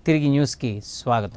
తిరిగి న్యూస్కి స్వాగతం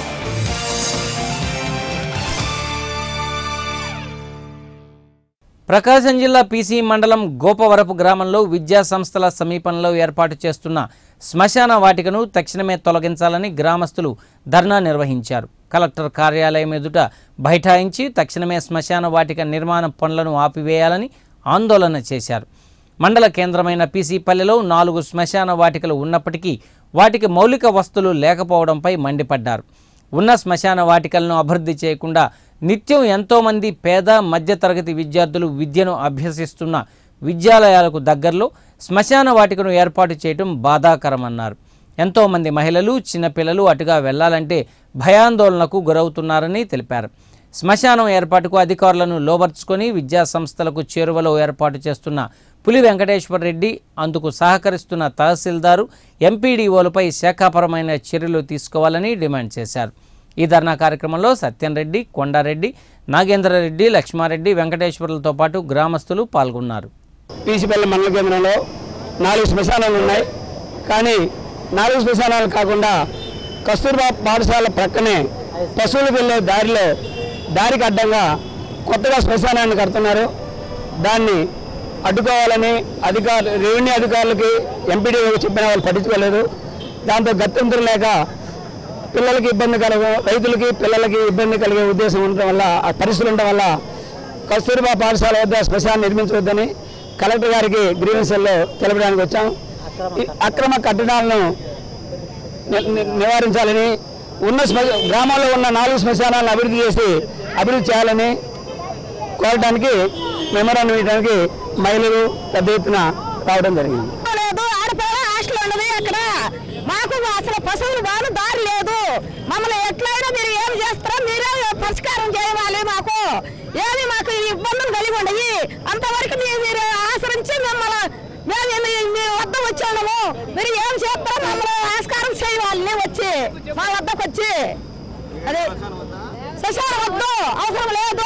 ప్రకాశం జిల్లా పీసీ మండలం గోపవరపు గ్రామంలో విద్యా సంస్థల సమీపంలో ఏర్పాటు చేస్తున్న శ్మశాన వాటికను తక్షణమే తొలగించాలని గ్రామస్తులు ధర్నా నిర్వహించారు కలెక్టర్ కార్యాలయం ఎదుట బైఠాయించి తక్షణమే శ్మశాన వాటిక నిర్మాణ పనులను ఆపివేయాలని ఆందోళన చేశారు మండల కేంద్రమైన పీసీపల్లెలో నాలుగు శ్మశాన వాటికలు ఉన్నప్పటికీ వాటికి మౌలిక వస్తువులు లేకపోవడంపై మండిపడ్డారు ఉన్న శ్మశాన వాటికలను అభివృద్ధి చేయకుండా నిత్యం ఎంతోమంది పేద మధ్యతరగతి విద్యార్థులు విద్యను అభ్యసిస్తున్న విద్యాలయాలకు దగ్గరలో శ్మశాన వాటికను ఏర్పాటు చేయడం బాధాకరమన్నారు ఎంతోమంది మహిళలు చిన్నపిల్లలు అటుగా వెళ్లాలంటే భయాందోళనకు గురవుతున్నారని తెలిపారు శ్మశానం ఏర్పాటుకు అధికారులను లోబర్చుకొని విద్యా సంస్థలకు చేరువలో ఏర్పాటు చేస్తున్న పులి వెంకటేశ్వర రెడ్డి అందుకు సహకరిస్తున్న తహసీల్దారు ఎంపీడీఓలపై శాఖాపరమైన చర్యలు తీసుకోవాలని డిమాండ్ చేశారు ఈ ధర్నా కార్యక్రమంలో సత్యం రెడ్డి కొండారెడ్డి నాగేంద్రరెడ్డి లక్ష్మారెడ్డి వెంకటేశ్వర్లతో పాటు గ్రామస్తులు పాల్గొన్నారు పీసిపల్లి మండల కేంద్రంలో నాలుగు శ్మశానాలు ఉన్నాయి కానీ నాలుగు శ్మశానాలు కాకుండా కస్తూర్బా పాఠశాల ప్రక్కనే పశువులకు వెళ్ళే దారిలో దారికి అడ్డంగా కొత్తగా శ్మశానాన్ని కడుతున్నారు దాన్ని అడ్డుకోవాలని అధికారు రెవెన్యూ అధికారులకి ఎంపీడీ చెప్పిన వాళ్ళు పట్టించుకోలేదు దాంతో గత్యంతరం లేక పిల్లలకి ఇబ్బంది కలగ రైతులకి పిల్లలకి ఇబ్బంది కలిగే ఉద్దేశం ఉండటం వల్ల ఆ పరిస్థితులు ఉండటం వల్ల కస్తూరిబా పాఠశాల వద్ద శ్మశాన్ని నిర్మించవద్దని కలెక్టర్ గారికి గ్రీవెన్సల్లో తెలపడానికి వచ్చాం ఈ అక్రమ కట్టడాలను ని- ని- నివారించాలని ఉన్న శ్మ గ్రామాల్లో ఉన్న నాలుగు శ్మశానాలను అభివృద్ధి చేసి అభివృద్ధి చేయాలని కోరడానికి మెమోరాండం ఇవ్వడానికి మహిళలు పెద్ద ఎత్తున రావడం జరిగింది లేదు ఆడపిల్ల హాస్టల్ ఉన్నది అక్కడ మాకు అసలు పశువులు బాను దారి లేదు మమ్మల్ని ఎట్లయినా మీరు ఏం చేస్తారో మీరే పరిష్కారం చేయాలి మాకు ఏమి మాకు ఈ ఇబ్బందులు కలిగి ఉండయి అంతవరకు మీ- మీరు ఆశ్రయించి మిమ్మల్ని మేము మీ- మీ వద్ద వచ్చాము మీరు ఏం చేస్తారో మమ్మల్ని ఆస్కారం చేయాలి వచ్చి మా వద్దకు వచ్చి అదే శశాల వద్దు అవసరం లేదు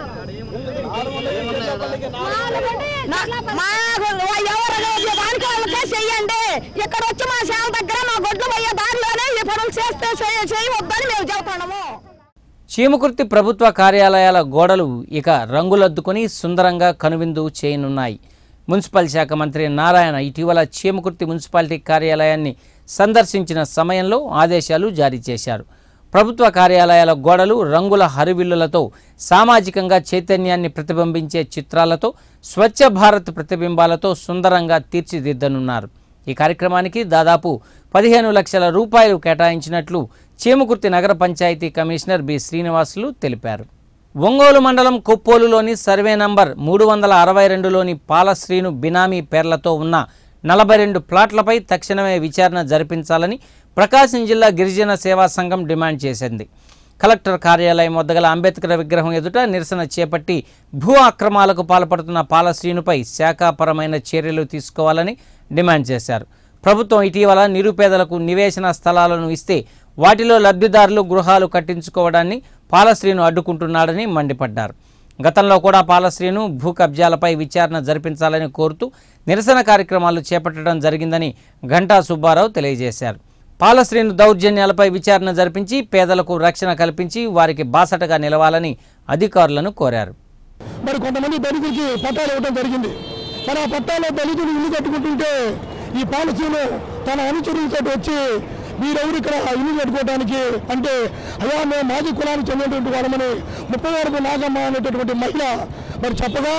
నా- మాకు ఎవరు దానికి వాళ్ళకే చెయ్యండి ఇక్కడ వచ్చి మా సేవ దగ్గర మా గొడ్లు పోయే దారిలోనే ఈ పనులు చేస్తే చేయ- చేయవద్దని మేము చెబుతున్నాము చీమకుర్తి ప్రభుత్వ కార్యాలయాల గోడలు ఇక రంగులద్దుకొని సుందరంగా కనువిందు చేయనున్నాయి మున్సిపల్ శాఖ మంత్రి నారాయణ ఇటీవల చీమకుర్తి మున్సిపాలిటీ కార్యాలయాన్ని సందర్శించిన సమయంలో ఆదేశాలు జారీ చేశారు ప్రభుత్వ కార్యాలయాల గోడలు రంగుల హరివిల్లులతో సామాజికంగా చైతన్యాన్ని ప్రతిబింబించే చిత్రాలతో స్వచ్ఛ భారత్ ప్రతిబింబాలతో సుందరంగా తీర్చిదిద్దనున్నారు ఈ కార్యక్రమానికి దాదాపు పదిహేను లక్షల రూపాయలు కేటాయించినట్లు చీమకుర్తి నగర పంచాయతీ కమిషనర్ బి శ్రీనివాసులు తెలిపారు ఒంగోలు మండలం కొప్పోలులోని సర్వే నంబర్ మూడు వందల అరవై రెండులోని పాలశ్రీను బినామీ పేర్లతో ఉన్న నలభై రెండు ప్లాట్లపై తక్షణమే విచారణ జరిపించాలని ప్రకాశం జిల్లా గిరిజన సేవా సంఘం డిమాండ్ చేసింది కలెక్టర్ కార్యాలయం వద్ద గల అంబేద్కర్ విగ్రహం ఎదుట నిరసన చేపట్టి భూ అక్రమాలకు పాల్పడుతున్న పాలశ్రీనుపై శాఖాపరమైన చర్యలు తీసుకోవాలని డిమాండ్ చేశారు ప్రభుత్వం ఇటీవల నిరుపేదలకు నివేశన స్థలాలను ఇస్తే వాటిలో లబ్ధిదారులు గృహాలు కట్టించుకోవడాన్ని పాలశ్రీను అడ్డుకుంటున్నాడని మండిపడ్డారు గతంలో కూడా పాలశ్రీను భూ కబ్జాలపై విచారణ జరిపించాలని కోరుతూ నిరసన కార్యక్రమాలు చేపట్టడం జరిగిందని ఘంటా సుబ్బారావు తెలియజేశారు పాలశ్రీను దౌర్జన్యాలపై విచారణ జరిపించి పేదలకు రక్షణ కల్పించి వారికి బాసటగా నిలవాలని అధికారులను కోరారు మరి కొంతమంది దళితులకి పట్టాలు ఇవ్వడం జరిగింది మరి ఆ పట్టాలో దళితులు ఇల్లు కట్టుకుంటుంటే ఈ పాలసీలు తన అనుచరులతో వచ్చి మీరెవరు ఇక్కడ ఇల్లు కట్టుకోవడానికి అంటే అయ్యా మేము మాజీ కులానికి చెందినటువంటి వాళ్ళమని ముప్పై వరకు నాగమ్మ అనేటటువంటి మహిళ మరి చెప్పగా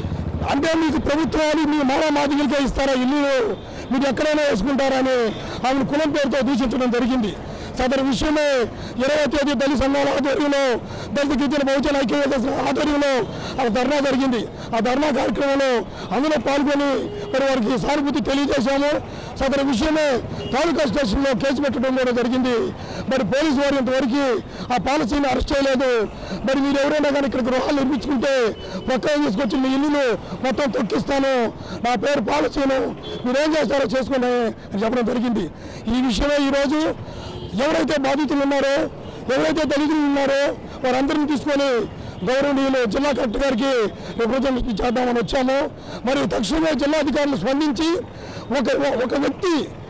అంటే మీకు ప్రభుత్వాలు మీ మారా మాదిగలకే ఇస్తారా ఇల్లు మీరు ఎక్కడైనా వేసుకుంటారని ఆమెను కులం పేరుతో దూషించడం జరిగింది సదరు విషయమే ఇరవై తేదీ దళిత సంఘాల ఆధ్వర్యంలో దళిత గిరిజన బహుజన ఐక్యవేద ఆధ్వర్యంలో ఆ ధర్నా జరిగింది ఆ ధర్నా కార్యక్రమంలో అందులో పాల్గొని మరి వారికి సానుభూతి తెలియజేశాము సదరు విషయమే తాలూకా స్టేషన్లో కేసు పెట్టడం కూడా జరిగింది మరి పోలీసు వారు ఇంతవరకు ఆ పాలసీని అరెస్ట్ చేయలేదు మరి మీరు ఎవరైనా కానీ ఇక్కడ గృహాలు నిర్మించుకుంటే పక్కన తీసుకొచ్చి మీ ఇల్లులు మొత్తం తొక్కిస్తాను నా పేరు పాలసీను మీరేం చేస్తారో చేసుకోండి అని చెప్పడం జరిగింది ఈ విషయమే ఈరోజు ఎవరైతే బాధితులు ఉన్నారో ఎవరైతే దళితులు ఉన్నారో వారందరిని తీసుకొని గౌరవనీయులు జిల్లా కలెక్టర్ గారికి రిప్రజెంటేషన్ చేద్దామని వచ్చాము మరి తక్షణమే జిల్లా అధికారులు స్పందించి ఒక ఒక వ్యక్తి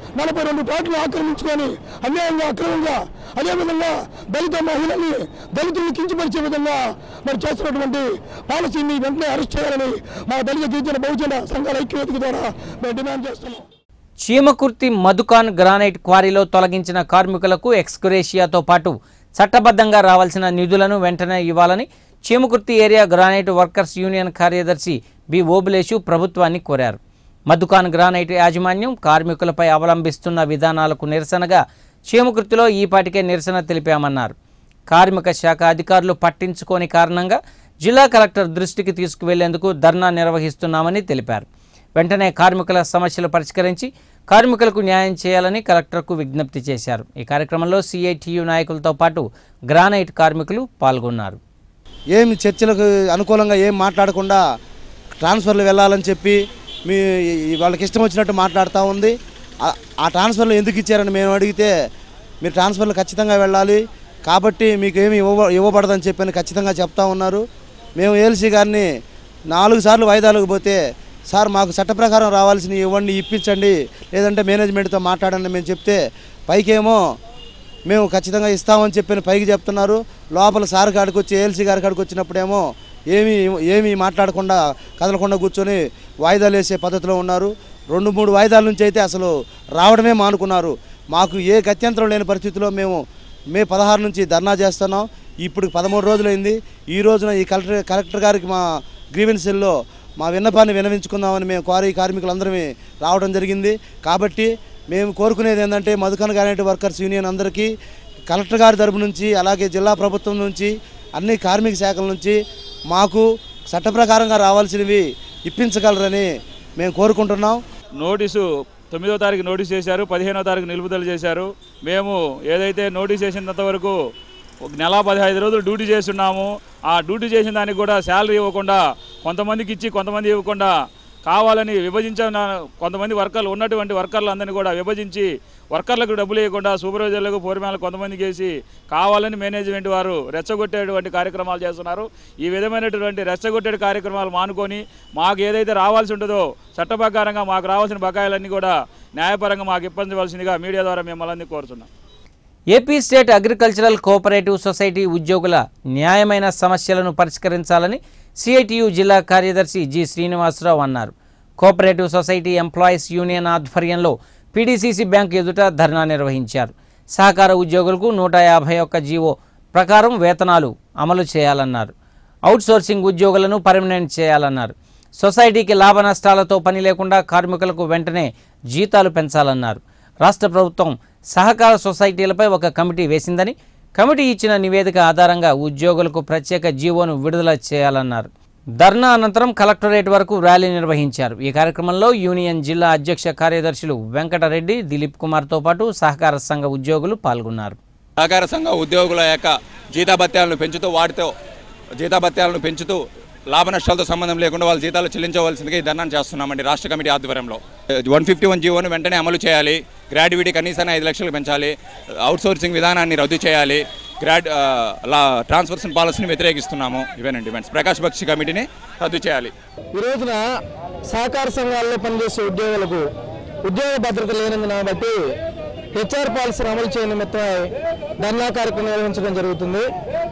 నలభై రెండు ప్లాట్లు ఆక్రమించుకొని అన్యాయంగా అక్రమంగా అదేవిధంగా దళిత మహిళల్ని దళితుల్ని కించపరిచే విధంగా మరి చేస్తున్నటువంటి పాలసీని వెంటనే అరెస్ట్ చేయాలని మా దళిత గిరిజన బహుజన సంఘాల ఐక్యవేదిక ద్వారా మేము డిమాండ్ చేస్తున్నాం చీమకుర్తి మధుకాన్ గ్రానైట్ క్వారీలో తొలగించిన కార్మికులకు ఎక్స్గ్రేషియాతో పాటు చట్టబద్ధంగా రావాల్సిన నిధులను వెంటనే ఇవ్వాలని Chimakurthi area granite workers union కార్యదర్శి బి ఓబులేషు ప్రభుత్వాన్ని కోరారు మధుకాన్ గ్రానైట్ యాజమాన్యం కార్మికులపై అవలంబిస్తున్న విధానాలకు నిరసనగా చీమకుర్తిలో ఈపాటికే నిరసన తెలిపామన్నారు కార్మిక శాఖ అధికారులు పట్టించుకోని కారణంగా జిల్లా కలెక్టర్ దృష్టికి తీసుకువెళ్లేందుకు ధర్నా నిర్వహిస్తున్నామని తెలిపారు వెంటనే కార్మికుల సమస్యలు పరిష్కరించి కార్మికులకు న్యాయం చేయాలని కలెక్టర్కు విజ్ఞప్తి చేశారు ఈ కార్యక్రమంలో సిఐటియు నాయకులతో పాటు గ్రానైట్ కార్మికులు పాల్గొన్నారు ఏమి చర్చలకు అనుకూలంగా ఏం మాట్లాడకుండా ట్రాన్స్ఫర్లు వెళ్ళాలని చెప్పి మీ ఈ- వాళ్ళకి ఇష్టం వచ్చినట్టు మాట్లాడుతూ ఉంది ఆ- ఆ ట్రాన్స్ఫర్లు ఎందుకు ఇచ్చారని మేము అడిగితే మీరు ట్రాన్స్ఫర్లు ఖచ్చితంగా వెళ్ళాలి కాబట్టి మీకు ఏమి ఇవ్వ ఇవ్వబడదని చెప్పని ఖచ్చితంగా చెప్తా ఉన్నారు మేము ఏఎల్సీ గారిని నాలుగు సార్లు వాయిదాలకు పోతే సార్ మాకు చట్ట ప్రకారం రావాల్సినవి ఇవ్వండి ఇప్పించండి లేదంటే మేనేజ్మెంట్తో మాట్లాడండి మేము చెప్తే పైకేమో మేము ఖచ్చితంగా ఇస్తామని చెప్పిన పైకి చెప్తున్నారు లోపల సార్ కాడికి వచ్చి ఏఎల్సీ గారి కాడికి వచ్చినప్పుడేమో ఏమీ ఏమీ మాట్లాడకుండా కదలకుండా కూర్చొని వాయిదాలు వేసే పద్ధతిలో ఉన్నారు రెండు మూడు వాయిదాల నుంచి అయితే అసలు రావడమే మానుకున్నారు మాకు ఏ గత్యంతరం లేని పరిస్థితిలో మేము మే పదహారు నుంచి ధర్నా చేస్తున్నాం ఇప్పుడు పదమూడు రోజులైంది ఈ రోజున ఈ కలెక్టర్ కలెక్టర్ గారికి మా గ్రీవెన్సీల్లో మా విన్నపాన్ని వినవించుకుందామని మేము క్వారీ కార్మికులందరమే రావడం జరిగింది కాబట్టి మేము కోరుకునేది ఏంటంటే మధుకన్ గ్రానైట్ వర్కర్స్ యూనియన్ అందరికీ కలెక్టర్ గారి తరపు నుంచి అలాగే జిల్లా ప్రభుత్వం నుంచి అన్ని కార్మిక శాఖల నుంచి మాకు చట్ట ప్రకారంగా రావాల్సినవి ఇప్పించగలరని మేము కోరుకుంటున్నాం నోటీసు తొమ్మిదో తారీఖు నోటీస్ చేశారు పదిహేనో తారీఖు నిలుపుదల చేశారు మేము ఏదైతే నోటీస్ చేసినంత వరకు ఒక నెల పదిహేను రోజులు డ్యూటీ చేస్తున్నాము ఆ డ్యూటీ చేసిన దానికి కూడా శాలరీ ఇవ్వకుండా కొంతమందికి ఇచ్చి కొంతమంది ఇవ్వకుండా కావాలని విభజించిన కొంతమంది వర్కర్లు ఉన్నటువంటి వర్కర్లు అందరినీ కూడా విభజించి వర్కర్లకు డబ్బులు ఇవ్వకుండా సూపర్వైజర్లకు ఫోర్మ్యాన్లకు కొంతమందికి వేసి కావాలని మేనేజ్మెంట్ వారు రెచ్చగొట్టేటువంటి కార్యక్రమాలు చేస్తున్నారు ఈ విధమైనటువంటి రెచ్చగొట్టే కార్యక్రమాలు మానుకొని మాకు ఏదైతే రావాల్సి ఉంటుందో చట్ట ప్రకారంగా మాకు రావాల్సిన బకాయిలన్నీ కూడా న్యాయపరంగా మాకు ఇప్పించవలసిందిగా మీడియా ద్వారా మిమ్మల్ని కోరుతున్నాం AP state agricultural cooperative society ఉద్యోగుల న్యాయమైన సమస్యలను పరిష్కరించాలని సిఐటియు జిల్లా కార్యదర్శి జి శ్రీనివాసరావు అన్నారు కోఆపరేటివ్ సొసైటీ ఎంప్లాయీస్ యూనియన్ ఆధ్వర్యంలో పీడీసీసీ బ్యాంక్ ఎదుట ధర్నా నిర్వహించారు సహకార ఉద్యోగులకు నూట యాభై ఒక్క జీవో ప్రకారం వేతనాలు అమలు చేయాలన్నారు అవుట్సోర్సింగ్ ఉద్యోగులను పర్మనెంట్ చేయాలన్నారు సొసైటీకి లాభ నష్టాలతో పని లేకుండా కార్మికులకు వెంటనే జీతాలు పెంచాలన్నారు రాష్ట్ర ప్రభుత్వం సహకార సొసైటీలపై ఒక కమిటీ వేసిందని కమిటీ ఇచ్చిన నివేదిక ఆధారంగా ఉద్యోగులకు ప్రత్యేక జీవోను విడుదల చేయాలన్నారు ధర్నా అనంతరం కలెక్టరేట్ వరకు ర్యాలీ నిర్వహించారు ఈ కార్యక్రమంలో యూనియన్ జిల్లా అధ్యక్ష కార్యదర్శులు వెంకటరెడ్డి దిలీప్ కుమార్తో పాటు సహకార సంఘ ఉద్యోగులు పాల్గొన్నారు సహకార సంఘ ఉద్యోగుల యొక్క జీతాభత్యాలను పెంచుతూ వాటితో జీతాభత్యాలను పెంచుతూ లాభ నష్టాలతో సంబంధం లేకుండా వాళ్ళ జీతాలు చెల్లించవలసిందిగా ఈ ధర్నాను చేస్తున్నామండి రాష్ట్ర కమిటీ ఆధ్వర్యంలో వన్ ఫిఫ్టీ వన్ జీవోను వెంటనే అమలు చేయాలి గ్రాడ్యుయేటీ కనీసాన్ని ఐదు లక్షలు పెంచాలి అవుట్సోర్సింగ్ విధానాన్ని రద్దు చేయాలి గ్రాడ్ ఆ, లా ట్రాన్స్ఫర్షన్ పాలసీని వ్యతిరేకిస్తున్నాము ఇవేనండి డిమాండ్స్ ప్రకాష్ బక్షి కమిటీని రద్దు చేయాలి ఈ రోజున సహకార సంఘాల్లో పనిచేసే ఉద్యోగులకు ఉద్యోగ భద్రత లేనందున బట్టి హెచ్ఆర్ పాలసీని అమలు చేయని నిమిత్తమై ధర్నా కార్యక్రమం నిర్వహించడం జరుగుతుంది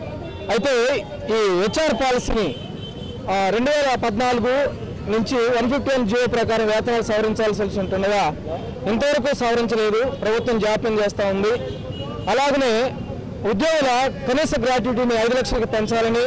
అయితే ఈ హెచ్ఆర్ పాలసీని రెండు వేల పద్నాలుగు నుంచి వన్ ఫిఫ్టీ వన్ జియో ప్రకారం వేతనాలు సవరించాల్సి ఉంటుండగా ఇంతవరకు సవరించలేదు ప్రభుత్వం జాప్యం చేస్తూ ఉంది అలాగనే ఉద్యోగుల కనీస గ్రాట్యుటీని ఐదు లక్షలకు పెంచాలని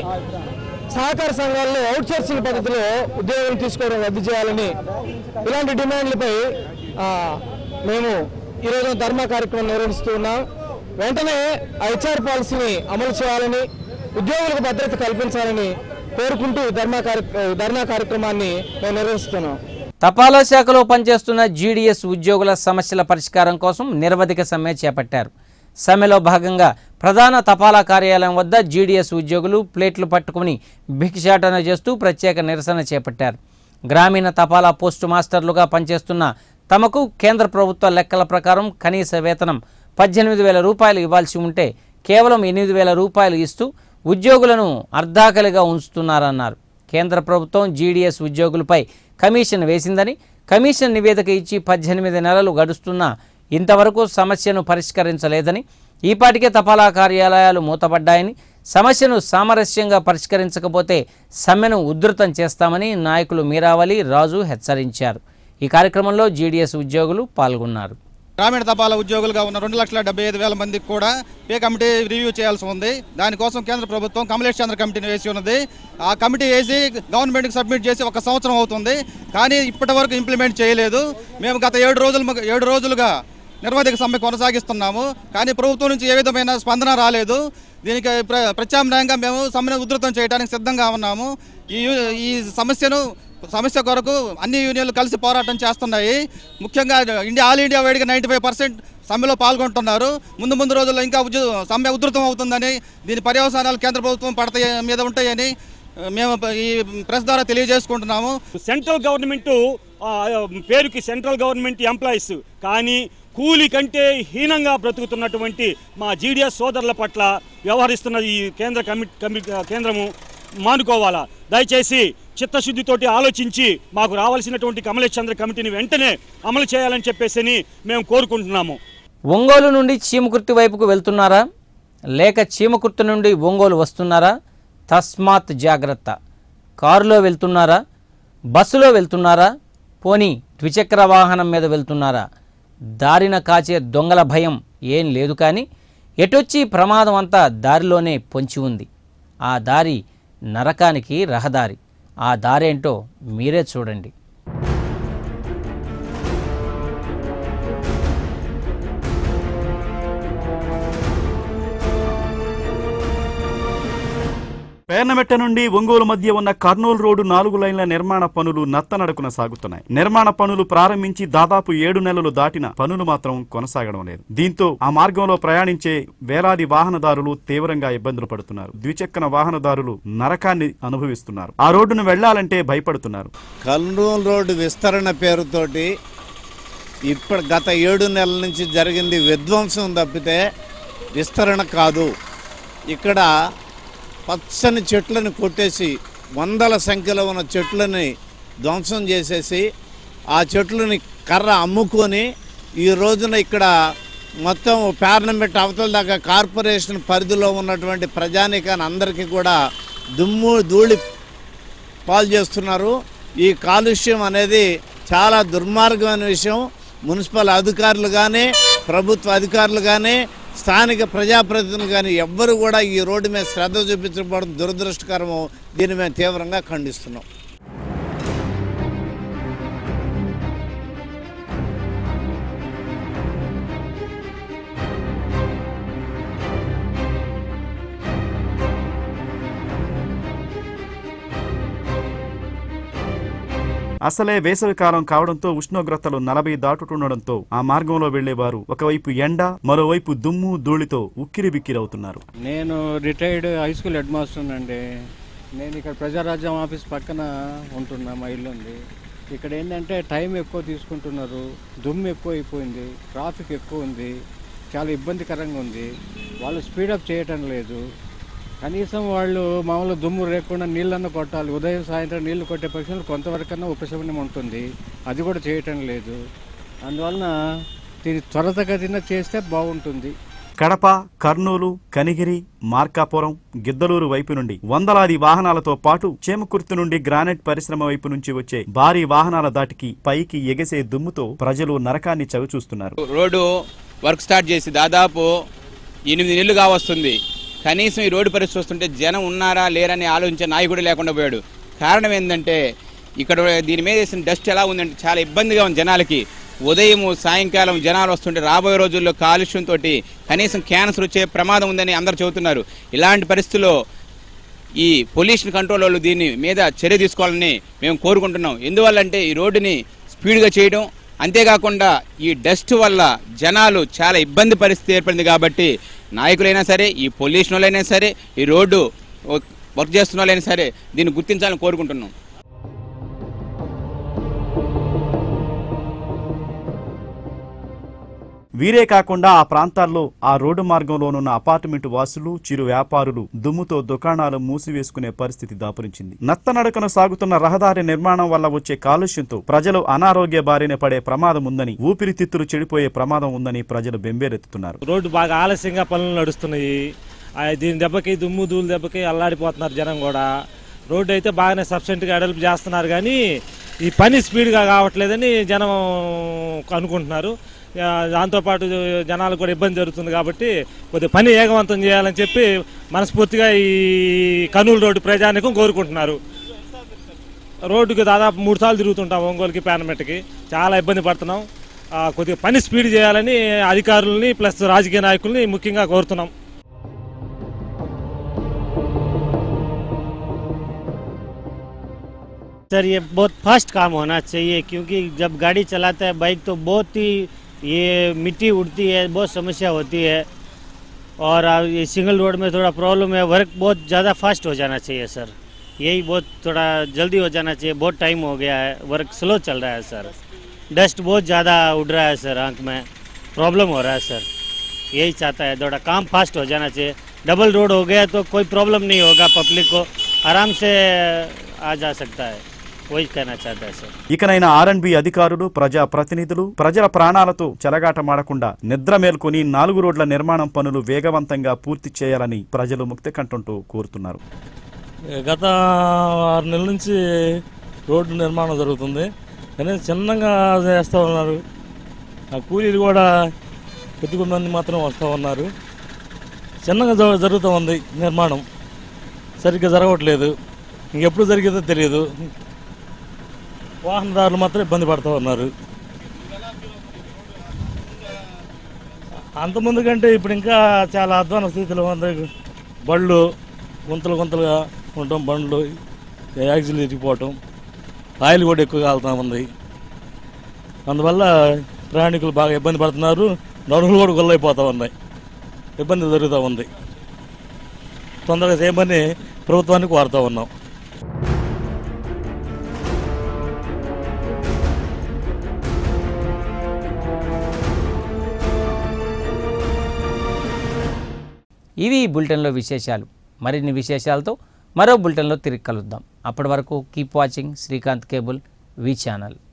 సహకార సంఘాల్లో అవుట్సోర్సింగ్ పద్ధతిలో ఉద్యోగం తీసుకోవడం రద్దు చేయాలని ఇలాంటి డిమాండ్లపై ఆ, మేము ఈరోజు ధర్నా కార్యక్రమం నిర్వహిస్తూ ఉన్నాం వెంటనే ఆ హెచ్ఆర్ పాలసీని అమలు చేయాలని ఉద్యోగులకు భద్రత కల్పించాలని కోరుకుంటూ ఈ ధర్నా కార్య ధర్నా కార్యక్రమాన్ని మేము నిర్వహిస్తున్నాం తపాలా శాఖలో పనిచేస్తున్న జీడీఎస్ ఉద్యోగుల సమస్యల పరిష్కారం కోసం నిరవధిక సమ్మె చేపట్టారు సమ్మెలో భాగంగా ప్రధాన తపాలా కార్యాలయం వద్ద జీడీఎస్ ఉద్యోగులు ప్లేట్లు పట్టుకుని భిక్షాటన చేస్తూ ప్రత్యేక నిరసన చేపట్టారు గ్రామీణ తపాలా పోస్టు మాస్టర్లుగా పనిచేస్తున్న తమకు కేంద్ర ప్రభుత్వ లెక్కల ప్రకారం కనీస వేతనం పద్దెనిమిది వేల రూపాయలు ఇవ్వాల్సి ఉంటే కేవలం ఎనిమిది వేల రూపాయలు ఇస్తూ ఉద్యోగులను అర్ధాకలిగా ఉంచుతున్నారన్నారు కేంద్ర ప్రభుత్వం జీడీఎస్ ఉద్యోగులపై కమిషన్ వేసిందని కమిషన్ నివేదిక ఇచ్చి పద్దెనిమిది నెలలు గడుస్తున్నా ఇంతవరకు సమస్యను పరిష్కరించలేదని ఈపాటికే తపాలా కార్యాలయాలు మూతపడ్డాయని సమస్యను సామరస్యంగా పరిష్కరించకపోతే సమ్మెను ఉధృతం చేస్తామని నాయకులు మీరావలి రాజు హెచ్చరించారు ఈ కార్యక్రమంలో జీడీఎస్ ఉద్యోగులు పాల్గొన్నారు గ్రామీణ తపాలా ఉద్యోగులుగా ఉన్న రెండు లక్షల డెబ్బై ఐదు వేల మందికి కూడా పే కమిటీ రివ్యూ చేయాల్సి ఉంది దానికోసం కేంద్ర ప్రభుత్వం కమలేష్ చంద్ర కమిటీని వేసి ఉన్నది ఆ కమిటీ వేసి గవర్నమెంట్కి సబ్మిట్ చేసి ఒక సంవత్సరం అవుతుంది కానీ ఇప్పటి వరకు ఇంప్లిమెంట్ చేయలేదు మేము గత ఏడు రోజులు ఏడు రోజులుగా నిర్వధిక సమ్మె కొనసాగిస్తున్నాము కానీ ప్రభుత్వం నుంచి ఏ విధమైన స్పందన రాలేదు దీనికి ప్ర ప్రత్యామ్నాయంగా మేము సమ్మెను ఉధృతం చేయడానికి సిద్ధంగా ఉన్నాము ఈ యు- ఈ సమస్యను సమస్య కొరకు అన్ని యూనియన్లు కలిసి పోరాటం చేస్తున్నాయి ముఖ్యంగా ఇండియా ఆల్ ఇండియా వైడ్గా నైంటీ ఫైవ్ పర్సెంట్ సమ్మెలో పాల్గొంటున్నారు ముందు ముందు రోజుల్లో ఇంకా ఉద్యో సమ్మె ఉధృతం అవుతుందని దీని పర్యవసానాలు కేంద్ర ప్రభుత్వం పడతాయి మీద ఉంటాయని ఆ, మేము ఈ ప్రెస్ ద్వారా తెలియజేసుకుంటున్నాము సెంట్రల్ గవర్నమెంట్ పేరుకి సెంట్రల్ గవర్నమెంట్ ఎంప్లాయీస్ కానీ కూలి కంటే హీనంగా బ్రతుకుతున్నటువంటి మా జీడిఎస్ సోదరుల పట్ల వ్యవహరిస్తున్న ఈ కేంద్ర కమి కమి కేంద్రము మానుకోవాలా దయచేసి చిత్తశుద్ధితోటి ఆలోచించి మాకు రావాల్సినటువంటి కమలేష్ చంద్ర కమిటీని వెంటనే అమలు చేయాలని చెప్పేసి మేము కోరుకుంటున్నాము ఒంగోలు నుండి చీమకుర్తి వైపుకు వెళ్తున్నారా లేక చీమకుర్తి నుండి ఒంగోలు వస్తున్నారా తస్మాత్ జాగ్రత్త కారులో వెళ్తున్నారా బస్సులో వెళ్తున్నారా పోనీ ద్విచక్ర వాహనం మీద వెళ్తున్నారా దారిన కాచే దొంగల భయం ఏం లేదు కానీ ఎటొచ్చి ప్రమాదం అంతా దారిలోనే పొంచి ఉంది ఆ దారి నరకానికి రహదారి ఆ దారేంటో మీరే చూడండి పేర్నమెట్ట నుండి ఒంగోలు మధ్య ఉన్న కర్నూలు రోడ్డు నాలుగు లైన్ల నిర్మాణ పనులు నత్తనడకున సాగుతున్నాయి నిర్మాణ పనులు ప్రారంభించి దాదాపు ఏడు నెలలు దాటిన పనులు మాత్రం కొనసాగడం లేదు దీంతో ఆ మార్గంలో ప్రయాణించే వేలాది వాహనదారులు తీవ్రంగా ఇబ్బందులు పడుతున్నారు ద్విచక్ర వాహనదారులు నరకాన్ని అనుభవిస్తున్నారు ఆ రోడ్డును వెళ్లాలంటే భయపడుతున్నారు కర్నూలు రోడ్డు విస్తరణ పేరుతోటి ఇప్పుడు గత ఏడు నెలల నుంచి జరిగింది విధ్వంసం తప్పితే విస్తరణ కాదు ఇక్కడ పచ్చని చెట్లను కొట్టేసి వందల సంఖ్యలో ఉన్న చెట్లని ధ్వంసం చేసేసి ఆ చెట్లని కర్ర అమ్ముకొని ఈ రోజున ఇక్కడ మొత్తం పార్లమెంట్ అవతల దాకా కార్పొరేషన్ పరిధిలో ఉన్నటువంటి ప్రజానికాన్ని అందరికీ కూడా దుమ్ము ధూళి పాలు చేస్తున్నారు ఈ కాలుష్యం అనేది చాలా దుర్మార్గమైన విషయం మున్సిపల్ అధికారులు కానీ ప్రభుత్వ అధికారులు కానీ స్థానిక ప్రజాప్రతినిధులు కానీ ఎవ్వరు కూడా ఈ రోడ్డు మీద శ్రద్ధ చూపించకపోవడం దురదృష్టకరము దీన్ని మేము తీవ్రంగా ఖండిస్తున్నాం అసలే వేసవికాలం కావడంతో ఉష్ణోగ్రతలు నలభై దాటుతుండడంతో ఆ మార్గంలో వెళ్లేవారు ఒకవైపు ఎండ మరోవైపు దుమ్ము ధూళితో ఉక్కిరి బిక్కిరవుతున్నారు నేను retired high school head master అండి నేను ఇక్కడ ప్రజారాజ్యం ఆఫీస్ పక్కన ఉంటున్నా మా ఇల్లు ఉంది ఇక్కడ ఏంటంటే టైం ఎక్కువ తీసుకుంటున్నారు దుమ్ము ఎక్కువ అయిపోయింది ట్రాఫిక్ ఎక్కువ ఉంది చాలా ఇబ్బందికరంగా ఉంది వాళ్ళు స్పీడప్ చేయటం లేదు కనీసం వాళ్ళు మామూలు దుమ్ము లేకుండా నీళ్ళన్న కొట్టాలి ఉదయం సాయంత్రం నీళ్లు కొట్టే పక్షంలో కొంతవరకన్నా ఉపశమనం ఉంటుంది అది కూడా చేయటం లేదు అందువలన దీన్ని త్వరతగతిన చేస్తే బాగుంటుంది కడప కర్నూలు కనిగిరి మార్కాపురం గిద్దలూరు వైపు నుండి వందలాది వాహనాలతో పాటు చేమకుర్తి నుండి గ్రానైట్ పరిశ్రమ వైపు నుంచి వచ్చే భారీ వాహనాల దాటికి పైకి ఎగసే దుమ్ముతో ప్రజలు నరకాన్ని చవిచూస్తున్నారు రోడ్డు వర్క్ స్టార్ట్ చేసి దాదాపు ఎనిమిది నెలలు కావస్తుంది కనీసం ఈ రోడ్డు పరిస్థితి చూస్తుంటే జనం ఉన్నారా లేరని ఆలోచించే నాయకుడు లేకుండా పోయాడు కారణం ఏంటంటే ఇక్కడ దీని మీద వేసిన డస్ట్ ఎలా ఉందంటే చాలా ఇబ్బందిగా ఉంది జనాలకి ఉదయం సాయంకాలం జనాలు వస్తుంటే రాబోయే రోజుల్లో కాలుష్యంతో కనీసం క్యాన్సర్ వచ్చే ప్రమాదం ఉందని అందరు చెబుతున్నారు ఇలాంటి పరిస్థితుల్లో ఈ పొల్యూషన్ కంట్రోల్ వాళ్ళు దీని మీద చర్య తీసుకోవాలని మేము కోరుకుంటున్నాం ఎందువల్లంటే ఈ రోడ్డుని స్పీడ్గా చేయడం అంతేకాకుండా ఈ డస్ట్ వల్ల జనాలు చాలా ఇబ్బంది పరిస్థితి ఏర్పడింది కాబట్టి నాయకులైనా సరే ఈ పొల్యూషన్ వాళ్ళైనా సరే ఈ రోడ్డు వర్క్ చేస్తున్న వాళ్ళైనా సరే దీన్ని గుర్తించాలని కోరుకుంటున్నాం వీరే కాకుండా ఆ ప్రాంతాల్లో ఆ రోడ్డు మార్గంలోనున్న అపార్ట్మెంట్ వాసులు చిరు వ్యాపారులు దుమ్ముతో దుకాణాలు మూసివేసుకునే పరిస్థితి దాపురించింది నత్తనడకన సాగుతున్న రహదారి నిర్మాణం వల్ల వచ్చే కాలుష్యంతో ప్రజలు అనారోగ్య బారిన పడే ప్రమాదం ఉందని ఊపిరితిత్తులు చెడిపోయే ప్రమాదం ఉందని ప్రజలు బెంబేలెత్తుతున్నారు రోడ్డు బాగా ఆలస్యంగా పనులు నడుస్తున్నాయి ఆ, దీని దెబ్బకి దుమ్ము ధూళి దెబ్బకి అల్లాడిపోతున్నారు జనం కూడా రోడ్డు అయితే బాగానే సబ్సెంట్గా అడల్పు చేస్తున్నారు కానీ ఈ పని స్పీడ్గా కావట్లేదని జనం అనుకుంటున్నారు ఆ, దాంతోపాటు జనాలకు కూడా ఇబ్బంది జరుగుతుంది కాబట్టి కొద్దిగా పని ఏగవంతం చేయాలని చెప్పి మనస్ఫూర్తిగా ఈ కర్నూలు రోడ్డు ప్రజానికం కోరుకుంటున్నారు రోడ్డుకి దాదాపు మూడు సార్లు తిరుగుతుంటాం ఒంగోలుకి పేనమెట్టకి చాలా ఇబ్బంది పడుతున్నాం ఆ, కొద్దిగా పని స్పీడ్ చేయాలని అధికారులని ప్లస్ రాజకీయ నాయకుల్ని ముఖ్యంగా కోరుతున్నాం सर ये बहुत फास्ट काम होना चाहिए क्योंकि जब गाड़ी चलाता है बाइक तो बहुत ही ये मिट्टी उड़ती है बहुत समस्या होती है और आ, ये सिंगल रोड में थोड़ा प्रॉब्लम है वर्क बहुत ज़्यादा फास्ट हो जाना चाहिए सर यही बहुत थोड़ा जल्दी हो जाना चाहिए बहुत टाइम हो गया है वर्क स्लो चल रहा है सर डस्ट बहुत ज़्यादा उड़ रहा है सर आँख में प्रॉब्लम हो रहा है सर यही चाहता है थोड़ा काम फास्ट हो जाना चाहिए डबल रोड हो गया तो कोई प्रॉब्लम नहीं होगा पब्लिक को आराम से आ जा सकता है वही कहना चाहता है सर ఇకనైనా ఆర్ఎండ్బి అధికారులు ప్రజా ప్రతినిధులు ప్రజల ప్రాణాలతో చెలగాటమాడకుండా నిద్ర మేల్కొని నాలుగు రోడ్ల నిర్మాణం పనులు వేగవంతంగా పూర్తి చేయాలని ప్రజలు ముక్తి కంటుంటూ కోరుతున్నారు గత ఆరు నెలల నుంచి రోడ్డు నిర్మాణం జరుగుతుంది కానీ చిన్నగా చేస్తూ ఉన్నారు ఆ కూలీలు కూడా కొద్ది మంది మాత్రం వస్తూ ఉన్నారు చిన్నగా జ- జరుగుతూ ఉంది నిర్మాణం సరిగ్గా జరగట్లేదు ఇంకెప్పుడు జరిగేదో తెలియదు వాహనదారులు మాత్రం ఇబ్బంది పడుతూ ఉన్నారు అంతకుముందు కంటే ఇప్పుడు ఇంకా చాలా అధ్వాన స్థితిలో ఉంది బళ్ళు గుంతలు గుంతలుగా ఉండటం బండ్లు యాక్సిల్ ఇరిగిపోవటం ఆయిల్ కూడా ఎక్కువ కాలుతూ ఉంది అందువల్ల ప్రయాణికులు బాగా ఇబ్బంది పడుతున్నారు నడుములు కూడా గుల్లైపోతూ ఉన్నాయి ఇబ్బంది జరుగుతూ ఉంది తొందరగా చేయమని ప్రభుత్వానికి కోరుతూ ఉన్నాం ఇవి ఈ బులెటిన్లో విశేషాలు మరిన్ని విశేషాలతో మరో బులెటిన్లో తిరిగి కలుద్దాం అప్పటి వరకు keep watching Srikanth cable V channel